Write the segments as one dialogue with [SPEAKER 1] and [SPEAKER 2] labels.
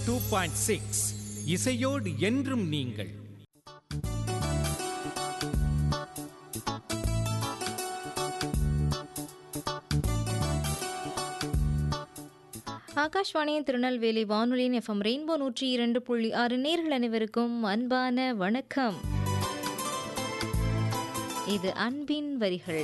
[SPEAKER 1] two point six இசையோடு என்றும் நீங்கள்
[SPEAKER 2] ஆகாஷ்வாணியின் திருநெல்வேலி வானொலியின் எஃப்எம் ரெயின்போ நூற்றி இரண்டு புள்ளி ஆறு நேர்கள் அனைவருக்கும் அன்பான வணக்கம் இது அன்பின் வரிகள்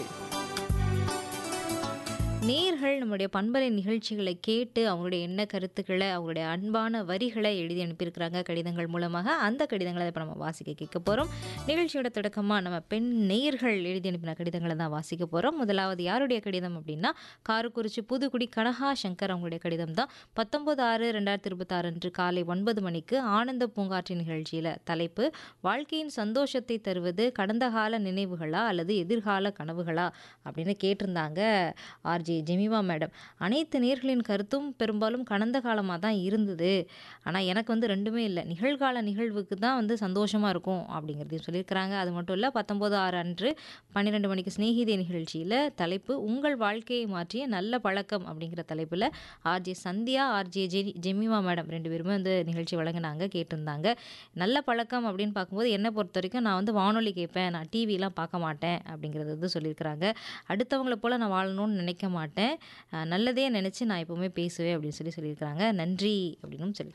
[SPEAKER 2] நேர்கள் நம்முடைய பண்பலை நிகழ்ச்சிகளை கேட்டு அவங்களுடைய எண்ண கருத்துக்களை அவங்களுடைய அன்பான வரிகளை எழுதி அனுப்பியிருக்கிறாங்க கடிதங்கள் மூலமாக அந்த கடிதங்களை இப்போ நம்ம வாசிக்க கேட்க போகிறோம் நிகழ்ச்சியோட தொடக்கமாக நம்ம பெண் நேயர்கள் எழுதி அனுப்பின கடிதங்களை தான் வாசிக்க போகிறோம் முதலாவது யாருடைய கடிதம் அப்படின்னா காரக்குறிச்சி புதுக்குடி கனகா சங்கர் அவங்களுடைய கடிதம் தான் பத்தொன்பது ஆறு ரெண்டாயிரத்தி இருபத்தாறு அன்று காலை ஒன்பது மணிக்கு ஆனந்த பூங்காற்றி நிகழ்ச்சியில் தலைப்பு வாழ்க்கையின் சந்தோஷத்தை தருவது கடந்த கால நினைவுகளா அல்லது எதிர்கால கனவுகளா அப்படின்னு கேட்டிருந்தாங்க ஆர்ஜே ஜெமிவா மேடம் அனைத்து நேர்களின் கருத்தும் பெரும்பாலும் கடந்த காலமாக தான் இருந்தது ஆனால் எனக்கு வந்து ரெண்டுமே இல்லை நிகழ்கால நிகழ்வுக்கு தான் வந்து சந்தோஷமாக இருக்கும் அப்படிங்கிறதையும் சொல்லியிருக்கிறாங்க அது மட்டும் இல்லை பத்தொம்போது ஆறு அன்று பன்னிரெண்டு மணிக்கு சிநேகிதே நிகழ்ச்சியில் தலைப்பு உங்கள் வாழ்க்கையை மாற்றிய நல்ல பழக்கம் அப்படிங்கிற தலைப்பில் ஆர்ஜே சந்தியா ஆர்ஜே ஜெ ஜெமிவா மேடம் ரெண்டு பேருமே வந்து நிகழ்ச்சி வழங்கினாங்க கேட்டிருந்தாங்க நல்ல பழக்கம் அப்படின்னு பார்க்கும்போது என்னை பொறுத்த வரைக்கும் நான் வந்து வானொலி கேட்பேன் நான் டிவிலாம் பார்க்க மாட்டேன் அப்படிங்கிறது வந்து சொல்லியிருக்கிறாங்க அடுத்தவங்களை போல் நான் வாழணும்னு நினைக்க மாட்டேன் அஹ் நல்லதே நினச்சி நான் எப்போவுமே பேசுவேன் அப்படின்னு சொல்லி சொல்லியிருக்கிறாங்க நன்றி அப்படின்னும் சொல்லி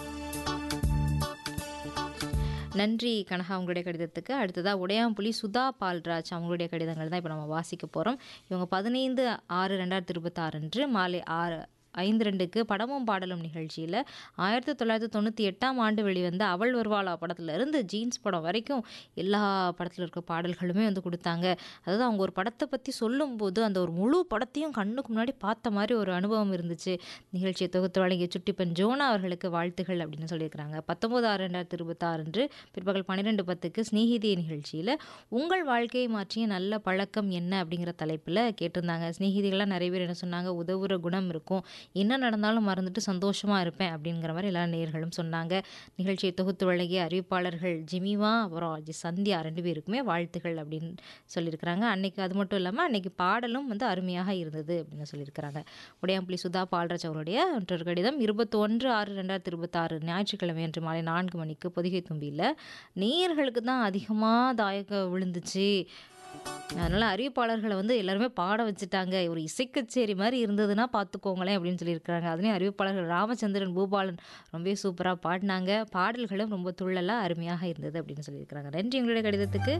[SPEAKER 2] நன்றி கனகா உங்களுடைய கடிதத்துக்கு அடுத்ததாக உடையாம்புலி சுதா பால்ராஜ் அவங்களுடைய கடிதங்கள் தான் இப்போ நம்ம வாசிக்க போகிறோம் இவங்க பதினைந்து ஆறு ரெண்டாயிரத்தி இருபத்தாறு அன்று மாலை ஆறு ஐந்து ரெண்டுக்கு படமும் பாடலும் நிகழ்ச்சியில் ஆயிரத்தி தொள்ளாயிரத்தி தொண்ணூற்றி எட்டாம் ஆண்டு வெளிவந்த அவள் வருவாளா படத்துல இருந்து ஜீன்ஸ் படம் வரைக்கும் எல்லா படத்தில் இருக்க பாடல்களுமே வந்து கொடுத்தாங்க அதாவது அவங்க ஒரு படத்தை பற்றி சொல்லும்போது அந்த ஒரு முழு படத்தையும் கண்ணுக்கு முன்னாடி பார்த்த மாதிரி ஒரு அனுபவம் இருந்துச்சு நிகழ்ச்சியை தொகுத்து வழங்கிய சுட்டிப்பன் ஜோனா அவர்களுக்கு வாழ்த்துகள் அப்படின்னு சொல்லியிருக்கிறாங்க பத்தொம்போது ஆறு ரெண்டாயிரத்தி இருபத்தாறு அன்று பிற்பகல் பன்னிரெண்டு பத்துக்கு ஸ்நேகிதிய நிகழ்ச்சியில் உங்கள் வாழ்க்கையை மாற்றிய நல்ல பழக்கம் என்ன அப்படிங்கிற தலைப்பில் கேட்டிருந்தாங்க ஸ்நேகிதிகளாக நிறைய பேர் என்ன சொன்னாங்க உதவுற குணம் இருக்கும் என்ன நடந்தாலும் மறந்துட்டு சந்தோஷமாக இருப்பேன் அப்படிங்கிற மாதிரி எல்லா நேர்களும் சொன்னாங்க நிகழ்ச்சியை தொகுத்து வழங்கிய அறிவிப்பாளர்கள் ஜிமிவா அப்புறம் அஜி சந்தியா ரெண்டு பேருக்குமே வாழ்த்துகள் அப்படின்னு சொல்லியிருக்கிறாங்க அன்னைக்கு அது மட்டும் இல்லாமல் அன்னைக்கு பாடலும் வந்து அருமையாக இருந்தது அப்படின்னு சொல்லியிருக்கிறாங்க உடையாம்புலி சுதா பால்ராஜ் அவருடைய மற்றொரு கடிதம் இருபத்தி ஒன்று ஆறு ரெண்டாயிரத்தி இருபத்தாறு ஞாயிற்றுக்கிழமை அன்று மாலை நான்கு மணிக்கு பொதிகை தும்பியில் நேயர்களுக்கு தான் அதிகமாக தாயக்க விழுந்துச்சு அதனால் அறிவிப்பாளர்களை வந்து எல்லாருமே பாட வச்சுட்டாங்க ஒரு இசைக்கச்சேரி மாதிரி இருந்ததுன்னா பார்த்துக்கோங்களேன் அப்படின்னு சொல்லியிருக்கிறாங்க அதுலேயும் அறிவிப்பாளர்கள் ராமச்சந்திரன் பூபாலன் ரொம்ப சூப்பராக பாடினாங்க பாடல்களும் ரொம்ப துள்ளலாக அருமையாக இருந்தது அப்படின்னு சொல்லியிருக்கிறாங்க நன்றி உங்களுடைய கடிதத்துக்கு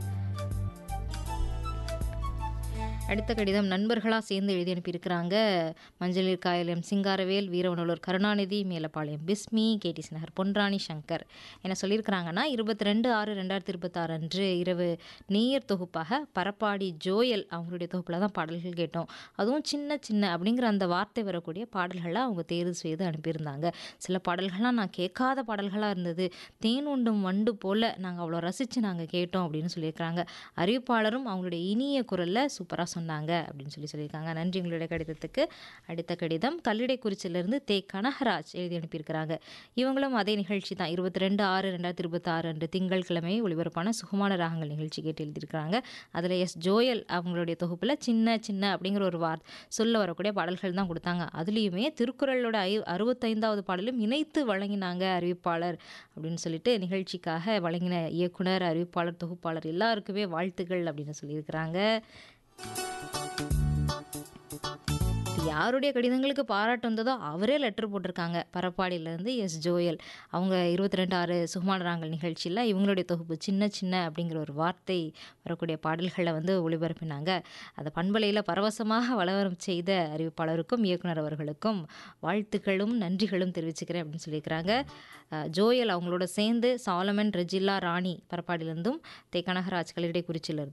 [SPEAKER 2] அடுத்த கடிதம் நண்பர்களாக சேர்ந்து எழுதி அனுப்பியிருக்கிறாங்க மஞ்சளில் காயலம் சிங்காரவேல் வீரவனூர் கருணாநிதி மேலப்பாளையம் பிஸ்மி கேடிசி நகர் பொன்ராணி சங்கர் என்ன சொல்லியிருக்கிறாங்கன்னா இருபத்தி ரெண்டு ஆறு ரெண்டாயிரத்தி இருபத்தாறு அன்று இரவு நேயர் தொகுப்பாக பரப்பாடி ஜோயல் அவங்களுடைய தொகுப்பில் தான் பாடல்கள் கேட்டோம் அதுவும் சின்ன சின்ன அப்படிங்கிற அந்த வார்த்தை வரக்கூடிய பாடல்களை அவங்க தேர்வு செய்து அனுப்பியிருந்தாங்க சில பாடல்கள்லாம் நான் கேட்காத பாடல்களாக இருந்தது தேன் உண்டும் வண்டு போல் நாங்கள் அவ்வளோ ரசித்து நாங்கள் கேட்டோம் அப்படின்னு சொல்லியிருக்கிறாங்க அறிவிப்பாளரும் அவங்களுடைய இனிய குரலில் சூப்பராக சொன்னாங்க அப்படின்னு சொல்லி சொல்லியிருக்காங்க நன்றி உங்களுடைய கடிதத்துக்கு அடுத்த கடிதம் கல்லிடைக்குறிச்சியிலிருந்து தே கனகராஜ் எழுதி அனுப்பியிருக்கிறாங்க இவங்களும் அதே நிகழ்ச்சி தான் இருபத்தி ரெண்டு ஆறு ரெண்டாயிரத்தி இருபத்தாறு அன்று திங்கட்கிழமை ஒளிபரப்பான சுகமான ராகங்கள் நிகழ்ச்சி கேட்டு எழுதியிருக்கிறாங்க அதில் எஸ் ஜோயல் அவங்களுடைய தொகுப்பில் சின்ன சின்ன அப்படிங்கிற ஒரு வார் சொல்ல வரக்கூடிய பாடல்கள் தான் கொடுத்தாங்க அதுலேயுமே திருக்குறளோட ஐ அறுபத்தைந்தாவது பாடலும் இணைத்து வழங்கினாங்க அறிவிப்பாளர் அப்படின்னு சொல்லிட்டு நிகழ்ச்சிக்காக வழங்கின இயக்குனர் அறிவிப்பாளர் தொகுப்பாளர் எல்லாருக்குமே வாழ்த்துக்கள் அப்படின்னு சொல்லியிருக்கிறாங்க யாருடைய கடிதங்களுக்கு பாராட்டு வந்ததோ அவரே லெட்டர் போட்டிருக்காங்க பரப்பாடியிலேருந்து எஸ் ஜோயல் அவங்க இருபத்தி ரெண்டு ஆறு சுகுமானராங்கல் நிகழ்ச்சியில் இவங்களுடைய தொகுப்பு சின்ன சின்ன அப்படிங்கிற ஒரு வார்த்தை வரக்கூடிய பாடல்களை வந்து ஒளிபரப்பினாங்க அதை பண்பலையில் பரவசமாக வளவரம் செய்த அறிவிப்பாளருக்கும் இயக்குனர் அவர்களுக்கும் வாழ்த்துக்களும் நன்றிகளும் தெரிவிச்சுக்கிறேன் அப்படின்னு சொல்லியிருக்கிறாங்க அஹ், ஜோயல் அவங்களோட சேர்ந்து சாலமன் ரெஜில்லா ராணி பரப்பாடியிலேருந்தும் தே கனகராஜ் கல்லிடை குறிச்சியிலிருந்து